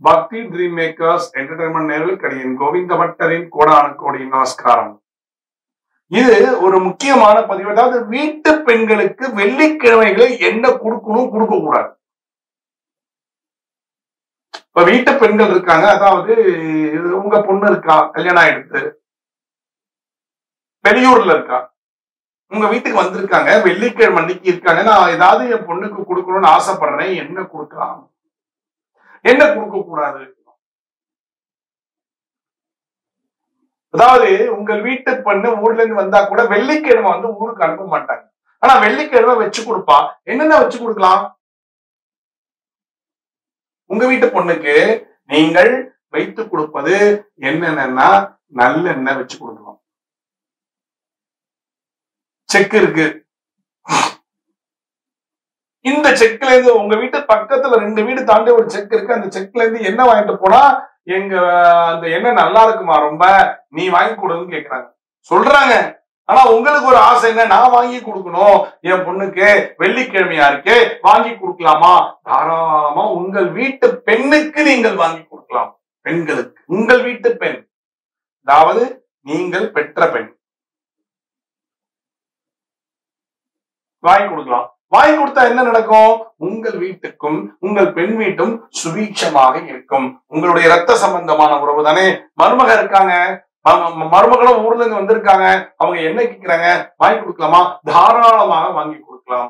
பக்தி dream makers entertainment நேர்களுக்கு கோவிந்த பட்டரின் கோடான கோடி நமஸ்காரம் இது ஒரு முக்கியமான பதிவு அதாவது வீட்டு பெண்களுக்கு வெள்ளிக்கிழமைகளில் என்ன கொடுக்கணும் கொடுக்க கூடாது இப்ப வீட்டு பெண்கள் இருக்காங்க அதாவது உங்க பொண்ணு இருக்கா கல்யாணம் ஆயிடுத்து வெளியூர்ல இருக்கா உங்க வீட்டுக்கு வந்திருக்காங்க வெள்ளிக்கிழமை அன்னைக்கு இருக்காங்க நான் ஏதாவது என் பொண்ணுக்கு கொடுக்கணும்னு ஆசைப்படுறேன் என்ன கொடுக்கலாம் என்ன கொடுக்க கூடாது அதாவது உங்கள் வீட்டு பெண்ணு ஊர்ல இருந்து வந்தா கூட வெள்ளிக்கிழமை வந்து ஊருக்கு அனுப்ப மாட்டாங்க ஆனா வெள்ளிக்கிழமை வச்சு கொடுப்பா என்னென்ன வச்சு கொடுக்கலாம் உங்க வீட்டு பொண்ணுக்கு நீங்கள் வைத்து கொடுப்பது என்னென்னா நல்லெண்ணெய் வச்சு கொடுக்கலாம் செக் இருக்கு இந்த செக்ல இருந்து உங்க வீட்டு பக்கத்துல ரெண்டு வீடு தாண்டி ஒரு செக் இருக்கு அந்த செக்ல இருந்து என்ன வாங்கிட்டு போனா எங்க அந்த எண்ணெய் நல்லா இருக்குமா ரொம்ப நீ வாங்கி கொடுன்னு கேக்குறாங்க சொல்றாங்க ஆனா உங்களுக்கு ஒரு ஆசை என்ன நான் வாங்கி கொடுக்கணும் என் பொண்ணுக்கு வெள்ளிக்கிழமையா இருக்கே வாங்கி கொடுக்கலாமா தாராளமா உங்கள் வீட்டு பெண்ணுக்கு நீங்கள் வாங்கி கொடுக்கலாம் பெண்களுக்கு உங்கள் வீட்டு பெண் அதாவது நீங்கள் பெற்ற பெண் வாங்கி கொடுக்கலாம் வாங்கி கொடுத்தா என்ன நடக்கும் உங்கள் வீட்டுக்கும் உங்கள் பெண் வீட்டும் சுபீட்சமாக இருக்கும் உங்களுடைய ரத்த சம்பந்தமான உறவு தானே மருமக இருக்காங்க மருமகளும் ஊர்ல இருந்து வந்திருக்காங்க அவங்க என்ன கேட்கிறாங்க வாங்கி கொடுக்கலாமா தாராளமாக வாங்கி கொடுக்கலாம்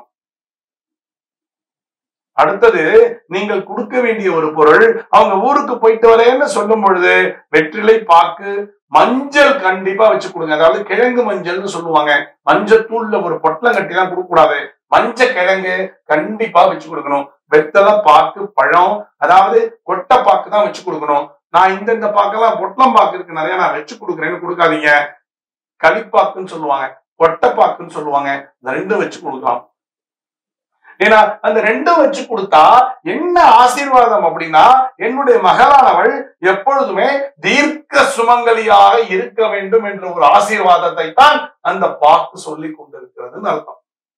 அடுத்தது நீங்கள் கொடுக்க வேண்டிய ஒரு பொருள் அவங்க ஊருக்கு போயிட்டு வரேன்னு சொல்லும் பொழுது வெற்றிலை பாக்கு மஞ்சள் கண்டிப்பா வச்சு கொடுங்க அதாவது கிழங்கு மஞ்சள்னு சொல்லுவாங்க மஞ்சத்தூள்ல ஒரு பொட்டலம் கட்டி தான் கொடுக்க கூடாது மஞ்ச கிழங்கு கண்டிப்பா வச்சு கொடுக்கணும் வெத்தலை பாக்கு பழம் அதாவது கொட்டை பாக்கு தான் வச்சு கொடுக்கணும் நான் இந்த இந்த பாக்கெல்லாம் பொட்டலம் பாக்கு இருக்கு நிறைய நான் வச்சு கொடுக்குறேன்னு கொடுக்காதீங்க களிப்பாக்குன்னு சொல்லுவாங்க கொட்டை பாக்குன்னு சொல்லுவாங்க இந்த ரெண்டும் வச்சு கொடுக்கலாம் ஏன்னா அந்த ரெண்டும் வச்சு கொடுத்தா என்ன ஆசீர்வாதம் அப்படின்னா என்னுடைய மகளானவள் எப்பொழுதுமே தீர்க்க சுமங்கலியாக இருக்க வேண்டும் என்ற ஒரு ஆசீர்வாதத்தை தான் அந்த பாக்கு சொல்லி கொண்டிருக்கிறதுன்னு அர்த்தம்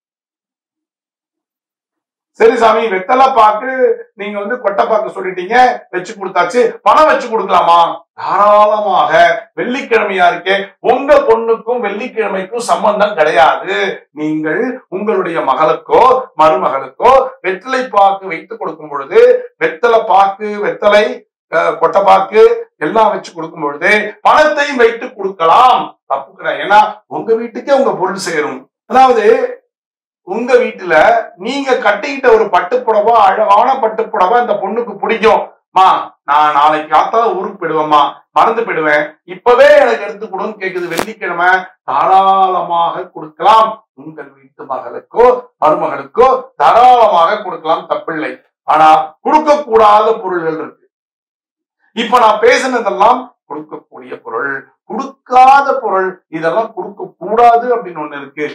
சரி சாமி வெத்தலை பாக்கு நீங்க வந்து கொட்டைப்பாக்கு சொல்லிட்டீங்க வச்சு கொடுத்தாச்சு பணம் வச்சு கொடுக்கலாமா தாராளமாக வெள்ளிக்கிழமையா இருக்கே உங்க பொண்ணுக்கும் வெள்ளிக்கிழமைக்கும் சம்பந்தம் கிடையாது நீங்கள் உங்களுடைய மகளுக்கோ மருமகளுக்கோ வெத்தலை பாக்கு வைத்து கொடுக்கும் பொழுது வெத்தலை பாக்கு வெத்தலை கொட்டைப்பாக்கு எல்லாம் வச்சு கொடுக்கும் பொழுது பணத்தையும் வைத்து கொடுக்கலாம் தப்பு கிடையாது ஏன்னா உங்க வீட்டுக்கே உங்க பொருள் சேரும் அதாவது உங்க வீட்டுல நீங்க கட்டிக்கிட்ட ஒரு பட்டு புடவை அழகான பட்டு புடவை அந்த பொண்ணுக்கு பிடிக்கும் மா நான் நாளைக்கு காத்தால ஊருக்கு போயிடுவேம்மா மறந்து போயிடுவேன் இப்பவே எனக்கு எடுத்து கொடுன்னு கேக்குது வெள்ளிக்கிழமை தாராளமாக கொடுக்கலாம் உங்கள் வீட்டு மகளுக்கோ மருமகளுக்கோ தாராளமாக கொடுக்கலாம் தப்பில்லை ஆனா கொடுக்க கூடாத பொருள்கள் இருக்கு இப்ப நான் பேசினதெல்லாம் கொடுக்கக்கூடிய பொருள் கொடுக்காத பொருள் இதெல்லாம் கொடுக்க கூடாது அப்படின்னு ஒண்ணு இருக்கு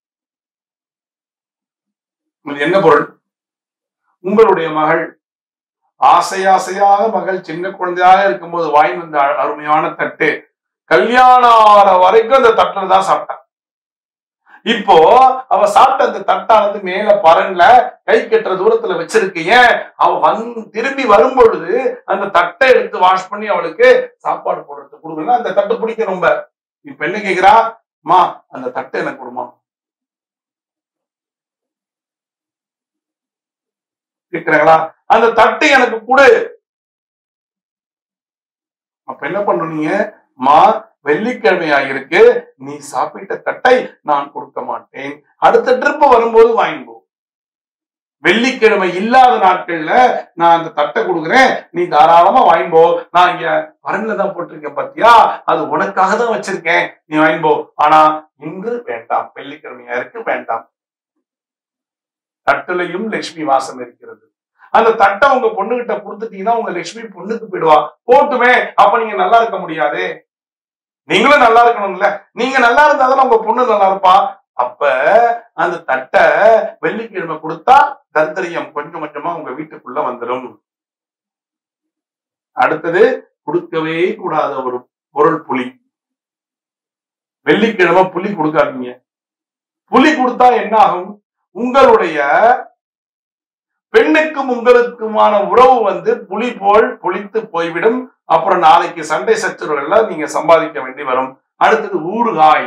என்ன பொருள் உங்களுடைய மகள் ஆசை ஆசையாக மகள் சின்ன குழந்தையாக இருக்கும்போது வாங்கி வந்த அருமையான தட்டு கல்யாணம் ஆற வரைக்கும் அந்த தட்டுல தான் சாப்பிட்டான் இப்போ அவ சாப்பிட்ட அந்த தட்டானது மேல பரன்ல கை கட்டுற தூரத்துல வச்சிருக்கு ஏன் அவ வந் திரும்பி வரும் பொழுது அந்த தட்டை எடுத்து வாஷ் பண்ணி அவளுக்கு சாப்பாடு போடுறது கொடுக்கணும் அந்த தட்டு பிடிக்க ரொம்ப இப்ப என்ன கேக்குறா மா அந்த தட்டை எனக்கு கொடுமா கேக்குறாங்களா அந்த தட்டு எனக்கு கொடு அப்ப என்ன பண்ணுனீங்க மா வெள்ளிக்கிழமையா இருக்கு நீ சாப்பிட்ட தட்டை நான் கொடுக்க மாட்டேன் அடுத்த ட்ரிப் வரும்போது வாங்கிப்போ வெள்ளிக்கிழமை இல்லாத நாட்கள்ல நான் அந்த தட்டை கொடுக்குறேன் நீ தாராளமா வாங்கிப்போ நான் இங்க வரன்ல தான் போட்டிருக்கேன் பாத்தியா அது உனக்காக தான் வச்சிருக்கேன் நீ வாங்கிப்போ ஆனா இன்று வேண்டாம் வெள்ளிக்கிழமையா இருக்கு வேண்டாம் தட்டுலையும் லட்சுமி வாசம் இருக்கிறது அந்த தட்டை உங்க பொண்ணுகிட்ட கொடுத்துட்டீங்கன்னா உங்க லட்சுமி பொண்ணுக்கு போயிடுவா போட்டுமே அப்ப நீங்க நல்லா இருக்க முடியாது நீங்களும் நல்லா இருக்கணும்ல நீங்க நல்லா இருந்தாதான் உங்க பொண்ணு நல்லா இருப்பா அப்ப அந்த தட்டை வெள்ளிக்கிழமை கொடுத்தா தரித்திரியம் கொஞ்சம் கொஞ்சமா உங்க வீட்டுக்குள்ள வந்துடும் அடுத்தது கொடுக்கவே கூடாத ஒரு பொருள் புலி வெள்ளிக்கிழமை புலி கொடுக்காதீங்க புலி கொடுத்தா என்ன ஆகும் உங்களுடைய பெண்ணுக்கும் உங்களுக்குமான உறவு வந்து புலி போல் புளித்து போய்விடும் அப்புறம் நாளைக்கு சண்டை சச்சரவுகள்ல நீங்க சம்பாதிக்க வேண்டி வரும் அடுத்தது ஊறுகாய்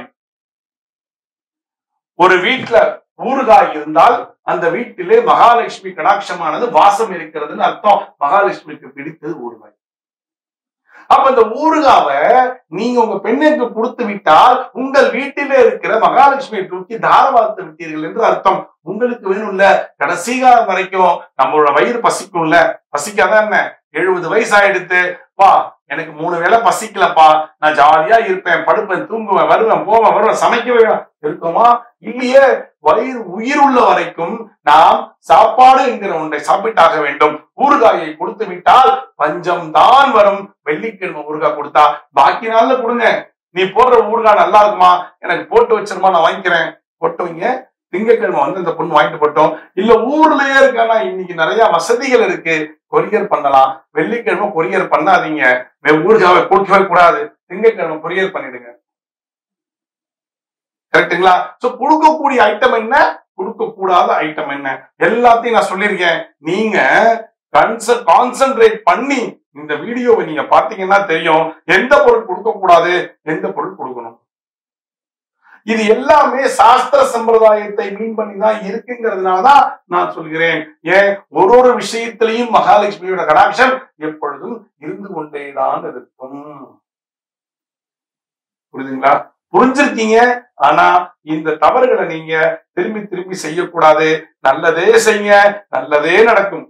ஒரு வீட்டுல ஊறுகாய் இருந்தால் அந்த வீட்டிலே மகாலட்சுமி கடாட்சமானது வாசம் இருக்கிறதுன்னு அர்த்தம் மகாலட்சுமிக்கு பிடித்தது ஊறுகாய் அப்ப இந்த ஊறுகாவை நீங்க உங்க பெண்ணுக்கு கொடுத்து விட்டால் உங்கள் வீட்டிலே இருக்கிற மகாலட்சுமியை தூக்கி தாரவாத்து விட்டீர்கள் என்று அர்த்தம் உங்களுக்கு வேணும்ல கடைசி காலம் வரைக்கும் நம்மளோட வயிறு பசிக்கும்ல பசிக்காதான் என்ன எழுபது வயசு ஆயிடுத்து பா எனக்கு மூணு வேளை பசிக்கலப்பா நான் ஜாலியா இருப்பேன் படுப்பேன் தூங்குவேன் வருவேன் போவேன் வருவேன் சமைக்கவே இருக்குமா இல்லையே வயிறு உயிர் உள்ள வரைக்கும் நாம் சாப்பாடு என்கிற ஒன்றை சாப்பிட்டாக வேண்டும் ஊறுகாயை கொடுத்து விட்டால் பஞ்சம் தான் வரும் வெள்ளிக்கிழமை ஊறுகாய் கொடுத்தா பாக்கி நாள்ல கொடுங்க நீ போடுற ஊறுகாய் நல்லா இருக்குமா எனக்கு போட்டு வச்சிருமா நான் வாங்கிக்கிறேன் போட்டு வைங்க திங்கக்கிழமை வந்து இந்த பொண்ணு வாங்கிட்டு போட்டோம் இல்ல ஊர்லயே இருக்கானா இன்னைக்கு நிறைய வசதிகள் இருக்கு கொரியர் பண்ணலாம் வெள்ளிக்கிழமை கொரியர் பண்ணாதீங்க ஊறுகாவை கொடுக்கவே கூடாது திங்கக்கிழமை கொரியர் பண்ணிடுங்க கரெக்டுங்களா சோ கொடுக்கக்கூடிய ஐட்டம் என்ன கொடுக்க கூடாத ஐட்டம் என்ன எல்லாத்தையும் நான் சொல்லியிருக்கேன் நீங்க கான்சென்ட்ரேட் பண்ணி இந்த வீடியோவை நீங்க பாத்தீங்கன்னா தெரியும் எந்த பொருள் கொடுக்க கூடாது எந்த பொருள் கொடுக்கணும் இது எல்லாமே சாஸ்திர சம்பிரதாயத்தை மீன் பண்ணி தான் இருக்குங்கிறதுனாலதான் நான் சொல்கிறேன் ஏன் ஒரு ஒரு விஷயத்திலையும் மகாலட்சுமியோட கடாட்சம் எப்பொழுதும் இருந்து கொண்டேதான் இருக்கும் புரியுதுங்களா புரிஞ்சிருக்கீங்க ஆனா இந்த தவறுகளை நீங்க திரும்பி திரும்பி செய்யக்கூடாது நல்லதே செய்ய நல்லதே நடக்கும்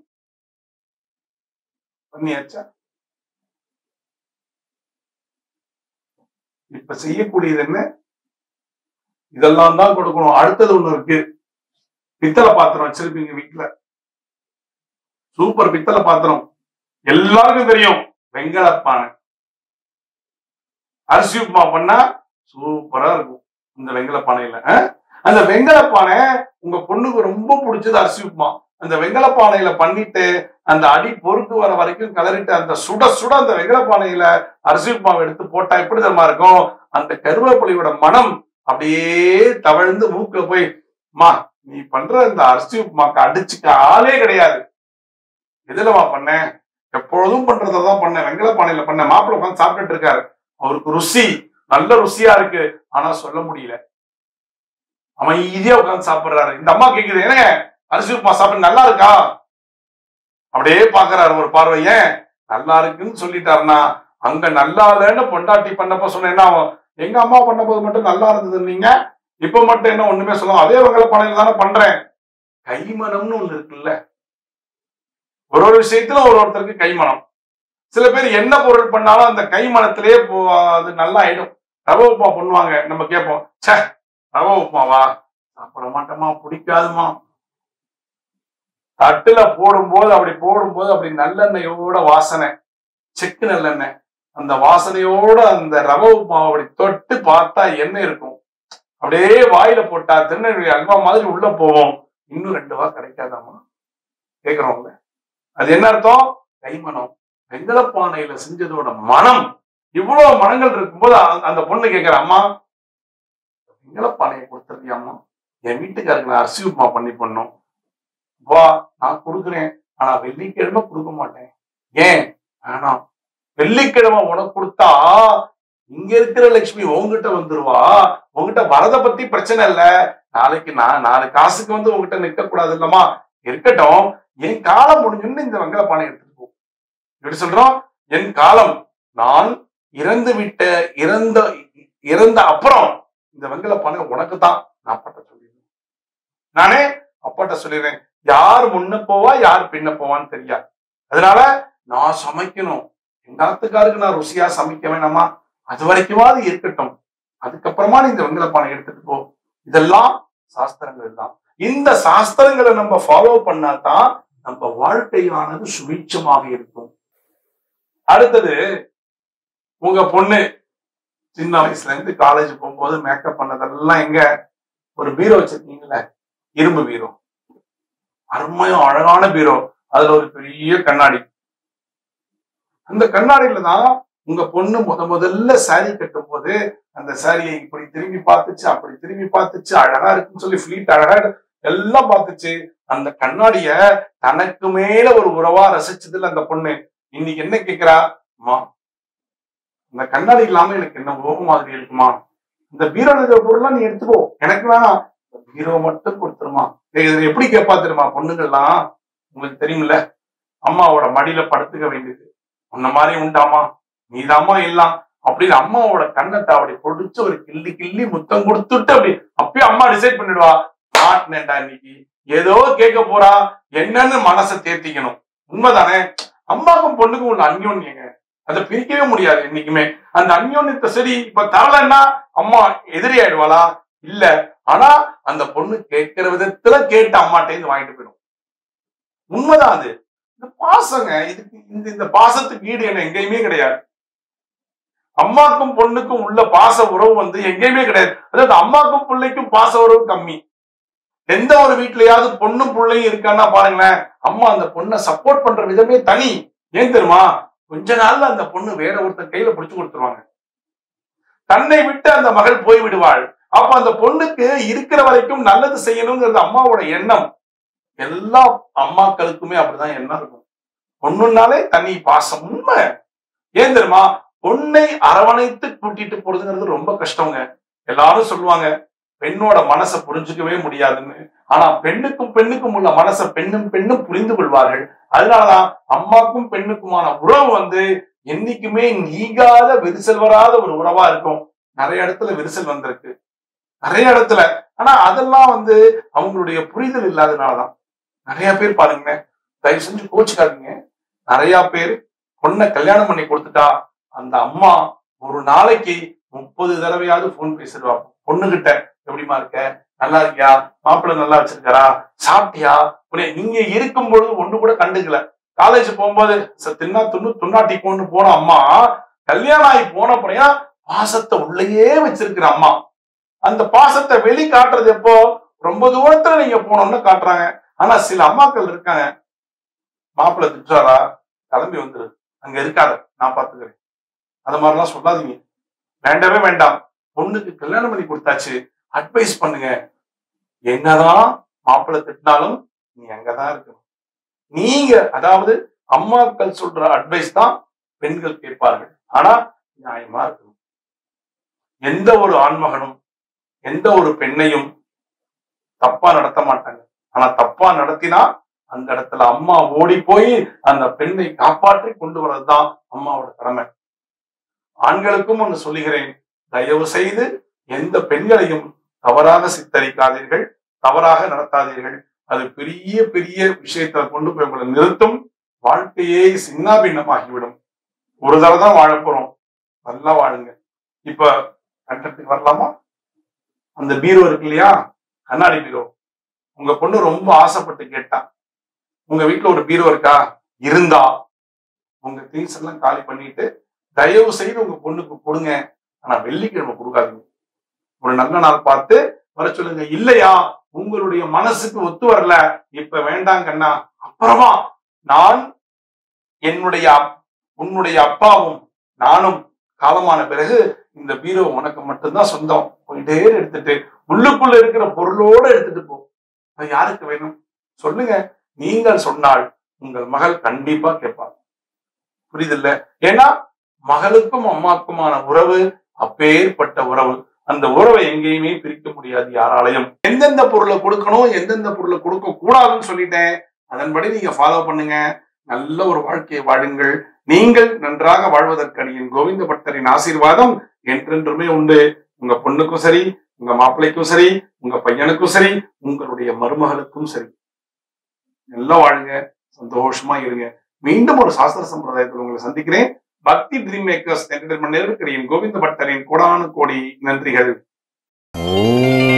பண்ணியாச்சா இப்ப செய்யக்கூடியது என்ன இதெல்லாம் தான் கொடுக்கணும் அடுத்தது ஒண்ணு இருக்கு பித்தளை பாத்திரம் வச்சிருப்பீங்க வீட்டுல சூப்பர் பித்தளை பாத்திரம் எல்லாருக்கும் தெரியும் வெங்கலப்பானை அரிசி உப்புமா பண்ணா சூப்பரா இருக்கும் இந்த வெங்கல பானையில அந்த வெங்கல பானை உங்க பொண்ணுக்கு ரொம்ப பிடிச்சது அரிசி உப்புமா அந்த வெங்கல பானையில பண்ணிட்டு அந்த அடி பொறுக்கு வர வரைக்கும் கலரிட்டு அந்த சுட சுட அந்த வெங்கல பானையில அரிசி உப்புமாவை எடுத்து போட்டா எப்படி தெரியுமா இருக்கும் அந்த கருவேப்பிலையோட மனம் அப்படியே தவழ்ந்து மூக்குல போய் மா நீ பண்ற இந்த அரிசி உப்புமாக்கு அடிச்சுக்க ஆளே கிடையாது எதுலமா பண்ண எப்பொழுதும் பண்றதான் பண்ணேன் வெங்கல பானையில பண்ண மாப்பிள்ள உட்காந்து சாப்பிட்டுட்டு இருக்காரு அவருக்கு ருசி நல்ல ருசியா இருக்கு ஆனா சொல்ல முடியல அவன் ஈஸியா உட்காந்து சாப்பிடுறாரு இந்த அம்மா கேக்குது என்ன அரிசி உப்புமா சாப்பிட்டு நல்லா இருக்கா அப்படியே பாக்குறாரு ஒரு பார்வை ஏன் நல்லா இருக்குன்னு சொல்லிட்டாருன்னா அங்க நல்லா இல்லைன்னு பொண்டாட்டி பண்ணப்ப சொன்னேன்னா எங்க அம்மா பண்ண போது மட்டும் நல்லா இருந்தது நீங்க இப்ப மட்டும் என்ன ஒண்ணுமே சொல்லுவோம் அதே வெங்கல பானையில தானே பண்றேன் கைமணம்னு ஒண்ணு இருக்குல்ல ஒரு ஒரு விஷயத்துல ஒரு ஒருத்தருக்கு கைமணம் சில பேர் என்ன பொருள் பண்ணாலும் அந்த கைமணத்திலேயே அது நல்லா ஆயிடும் ரவ உப்புமா பண்ணுவாங்க நம்ம கேட்போம் சே ரவ உப்புமாவா சாப்பிட மாட்டோமா பிடிக்காதுமா தட்டுல போடும்போது அப்படி போடும்போது அப்படி நல்லெண்ணெயோட வாசனை செக்கு நல்லெண்ணெய் அந்த வாசனையோட அந்த ரவ உப்புமாவை அப்படி தொட்டு பார்த்தா என்ன இருக்கும் அப்படியே வாயில போட்டா திருநெல்வேலி அல்வா மாதிரி உள்ள போவோம் இன்னும் ரெண்டு வா கிடைக்காதாமா கேக்குறோம்ல அது என்ன அர்த்தம் கைமணம் வெங்கலப்பானையில செஞ்சதோட மனம் இவ்வளவு மனங்கள் இருக்கும்போது அந்த பொண்ணு கேட்கிற அம்மா வெங்கலப்பானையை கொடுத்துருக்கிய அம்மா என் வீட்டுக்காரங்க நான் அரிசி உப்புமா பண்ணி பண்ணோம் வா நான் கொடுக்குறேன் ஆனா வெள்ளிக்கிழமை கொடுக்க மாட்டேன் ஏன் வேணாம் வெள்ளிக்கிழமை உனக்கு கொடுத்தா இங்க இருக்கிற லட்சுமி உங்ககிட்ட வந்துருவா உங்ககிட்ட வரத பத்தி பிரச்சனை இல்ல நாளைக்கு நான் நாலு காசுக்கு வந்து உங்ககிட்ட நிக்க கூடாது இல்லம்மா இருக்கட்டும் என் காலம் முடிஞ்சுன்னு இந்த வெங்கல பானை எடுத்துட்டு போ எப்படி சொல்றோம் என் காலம் நான் இறந்து விட்ட இறந்த இறந்த அப்புறம் இந்த வெங்கல பானை உனக்கு தான் நான் அப்பாட்ட சொல்லிடுறேன் நானே அப்பாட்ட சொல்லிடுறேன் யார் முன்ன போவா யார் பின்ன போவான்னு தெரியாது அதனால நான் சமைக்கணும் எங்க ஆத்துக்காருக்கு நான் ருசியா சமைக்க வேணாமா அது வரைக்குமாவது இருக்கட்டும் அதுக்கப்புறமா நீ இந்த வெங்கல பானை எடுத்துட்டு போ இதெல்லாம் சாஸ்திரங்கள் தான் இந்த சாஸ்திரங்களை நம்ம ஃபாலோ பண்ணாதான் நம்ம வாழ்க்கையானது சுபிட்சமாக இருக்கும் அடுத்தது உங்க பொண்ணு சின்ன வயசுல இருந்து காலேஜ் போகும்போது மேக்கப் பண்ணதெல்லாம் எங்க ஒரு பீரோ வச்சிருக்கீங்கல்ல இரும்பு பீரோ அருமையும் அழகான பீரோ அதுல ஒரு பெரிய கண்ணாடி அந்த கண்ணாடியில தான் உங்க பொண்ணு முத முதல்ல சாரி கட்டும் போது அந்த சாரியை இப்படி திரும்பி பார்த்துச்சு அப்படி திரும்பி பார்த்துச்சு அழகா இருக்குன்னு சொல்லி ஃபிளீட் அழகா எல்லாம் பார்த்துச்சு அந்த கண்ணாடிய தனக்கு மேல ஒரு உறவா ரசிச்சதுல அந்த பொண்ணு இன்னைக்கு என்ன கேக்குறா அம்மா இந்த கண்ணாடி இல்லாம எனக்கு என்ன உலகம் மாதிரி இருக்குமா இந்த பீரோ இருக்கிற பொருள்லாம் நீ எடுத்துக்கோ எனக்கு வேணாம் இந்த பீரோ மட்டும் கொடுத்துருமா டேய், இதுல எப்படி கேட்பா தெரியுமா பொண்ணுங்கள்லாம் உங்களுக்கு தெரியுமில்ல அம்மாவோட மடியில படுத்துக்க வேண்டியது உன்ன மாதிரி உண்டாமா நீதாம்மா எல்லாம் அப்படின்னு அம்மாவோட கண்ணத்தை அப்படி பொடிச்சு ஒரு கிள்ளி கிள்ளி முத்தம் கொடுத்துட்டு அப்படி அப்பயே அம்மா டிசைட் பண்ணிடுவா மாட்டினேன்டா இன்னைக்கு ஏதோ கேட்க போறா என்னன்னு மனசை தேர்த்திக்கணும் உண்மைதானே அம்மாக்கும் பொண்ணுக்கும் உள்ள அந்யோன்யங்க அதை பிரிக்கவே முடியாது என்னைக்குமே அந்த அந்யோன்யத்தை சரி இப்ப தரலன்னா அம்மா எதிரி ஆயிடுவாளா இல்ல ஆனா அந்த பொண்ணு கேட்கிற விதத்துல கேட்டு அம்மாட்ட இருந்து வாங்கிட்டு போயிடும் உண்மைதான் அது இந்த பாசங்க இதுக்கு இந்த இந்த பாசத்துக்கு ஈடு என்ன எங்கேயுமே கிடையாது அம்மாக்கும் பொண்ணுக்கும் உள்ள பாச உறவு வந்து எங்கேயுமே கிடையாது அதாவது அம்மாக்கும் பிள்ளைக்கும் பாச உறவு கம்மி எந்த ஒரு வீட்லயாவது பொண்ணும் பிள்ளையும் இருக்கான்னா பாருங்களேன் அம்மா அந்த பொண்ணை சப்போர்ட் பண்ற விதமே தனி ஏன் தெரியுமா கொஞ்ச நாள்ல அந்த பொண்ணு வேற ஒருத்தர் கையில பிடிச்சு கொடுத்துருவாங்க தன்னை விட்டு அந்த மகள் போய் விடுவாள் அப்ப அந்த பொண்ணுக்கு இருக்கிற வரைக்கும் நல்லது செய்யணுங்கிறது அம்மாவோட எண்ணம் எல்லா அம்மாக்களுக்குமே அப்படிதான் எண்ணம் இருக்கும் பொண்ணுனாலே தனி பாசம் உண்மை ஏன் தெரியுமா பொண்ணை அரவணைத்து கூட்டிட்டு போறதுங்கிறது ரொம்ப கஷ்டங்க எல்லாரும் சொல்லுவாங்க பெண்ணோட மனசை புரிஞ்சுக்கவே முடியாதுன்னு ஆனா பெண்ணுக்கும் பெண்ணுக்கும் உள்ள மனசை பெண்ணும் பெண்ணும் புரிந்து கொள்வார்கள் அதனாலதான் அம்மாக்கும் பெண்ணுக்குமான உறவு வந்து என்னைக்குமே நீங்காத விரிசல் வராத ஒரு உறவா இருக்கும் நிறைய இடத்துல விரிசல் வந்திருக்கு நிறைய இடத்துல ஆனா அதெல்லாம் வந்து அவங்களுடைய புரிதல் இல்லாதனாலதான் நிறைய பேர் பாருங்க தயவு செஞ்சு கோச்சுக்காதீங்க நிறைய பேர் பொண்ணை கல்யாணம் பண்ணி கொடுத்துட்டா அந்த அம்மா ஒரு நாளைக்கு முப்பது தடவையாவது போன் பேசிடுவா பொண்ணுகிட்ட எப்படிமா இருக்க நல்லா இருக்கியா மாப்பிள்ளை நல்லா வச்சிருக்காரா சாப்பிட்டியா உன்னை நீங்க இருக்கும் பொழுது ஒண்ணு கூட கண்டுக்கல காலேஜ் போகும்போது ச- தின்னா துண்ணு துண்ணாட்டி கொண்டு போன அம்மா கல்யாணம் ஆகி போன அப்புறம் பாசத்தை உள்ளேயே வச்சிருக்கிற அம்மா அந்த பாசத்தை வெளி காட்டுறது எப்போ ரொம்ப தூரத்துல நீங்க போனோம்னு காட்டுறாங்க ஆனா சில அம்மாக்கள் இருக்காங்க மாப்பிள்ளை திட்டுறாரா கிளம்பி வந்துரு அங்க இருக்காத நான் பாத்துக்கிறேன் அது மாதிரிலாம் சொல்லாதீங்க வேண்டவே வேண்டாம் பொண்ணுக்கு கல்யாணம் பண்ணி கொடுத்தாச்சு அட்வைஸ் பண்ணுங்க என்னதான் மாப்பிள்ளை திட்டினாலும் நீ அங்கதான் இருக்கணும் நீங்க அதாவது அம்மாக்கள் சொல்ற அட்வைஸ் தான் பெண்கள் கேட்பார்கள் ஆனா நியாயமா இருக்கணும் எந்த ஒரு ஆண்மகனும் எந்த ஒரு பெண்ணையும் தப்பா நடத்த மாட்டாங்க ஆனா தப்பா நடத்தினா அந்த இடத்துல அம்மா ஓடி போய் அந்த பெண்ணை காப்பாற்றி கொண்டு வர்றதுதான் அம்மாவோட கடமை ஆண்களுக்கும் ஒன்று சொல்லுகிறேன் தயவு செய்து எந்த பெண்களையும் தவறாக சித்தரிக்காதீர்கள் தவறாக நடத்தாதீர்கள் அது பெரிய பெரிய விஷயத்தை கொண்டு போய் உங்களை நிறுத்தும் வாழ்க்கையே சின்னாபின்னமாகிவிடும் ஒரு தடவை தான் வாழ போறோம் நல்லா வாழுங்க இப்ப கண்டத்துக்கு வரலாமா அந்த பீரோ இருக்கு இல்லையா கண்ணாடி பீரோ உங்க பொண்ணு ரொம்ப ஆசைப்பட்டு கேட்டா உங்க வீட்டுல ஒரு பீரோ இருக்கா இருந்தா உங்க திங்ஸ் எல்லாம் காலி பண்ணிட்டு தயவு செய்து உங்க பொண்ணுக்கு கொடுங்க ஆனா வெள்ளிக்கிழமை கொடுக்காதீங்க ஒரு நல்ல நாள் பார்த்து வர சொல்லுங்க இல்லையா உங்களுடைய மனசுக்கு ஒத்து வரல இப்ப வேண்டாம் கண்ணா அப்புறமா நான் என்னுடைய அப்- உன்னுடைய அப்பாவும் நானும் காலமான பிறகு இந்த பீரோ உனக்கு மட்டும்தான் சொந்தம் போயிட்டே எடுத்துட்டு உள்ளுக்குள்ள இருக்கிற பொருளோட எடுத்துட்டு போ அது யாருக்கு வேணும் சொல்லுங்க நீங்கள் சொன்னால் உங்கள் மகள் கண்டிப்பா கேட்பார் புரியுதில்ல ஏன்னா மகளுக்கும் அம்மாக்குமான உறவு அப்பேற்பட்ட உறவு அந்த உறவை எங்கேயுமே பிரிக்க முடியாது யாராலையும் எந்தெந்த பொருளை கொடுக்கணும் எந்தெந்த பொருளை கொடுக்க கூடாதுன்னு சொல்லிட்டேன் அதன்படி நீங்க ஃபாலோ பண்ணுங்க நல்ல ஒரு வாழ்க்கையை வாழுங்கள் நீங்கள் நன்றாக வாழ்வதற்கடியின் கோவிந்த பட்டரின் ஆசீர்வாதம் என்றென்றுமே உண்டு உங்க பொண்ணுக்கும் சரி உங்க மாப்பிள்ளைக்கும் சரி உங்க பையனுக்கும் சரி உங்களுடைய மருமகளுக்கும் சரி நல்லா வாழுங்க சந்தோஷமா இருங்க மீண்டும் ஒரு சாஸ்திர சம்பிரதாயத்தில் உங்களை சந்திக்கிறேன் பக்தி ட்ரீம் மேக்கர்ஸ் என்டர்டைன்மெண்ட் நேருக்கரியின் கோவிந்த பட்டரின் கோடானு கோடி நன்றிகள் ஓம்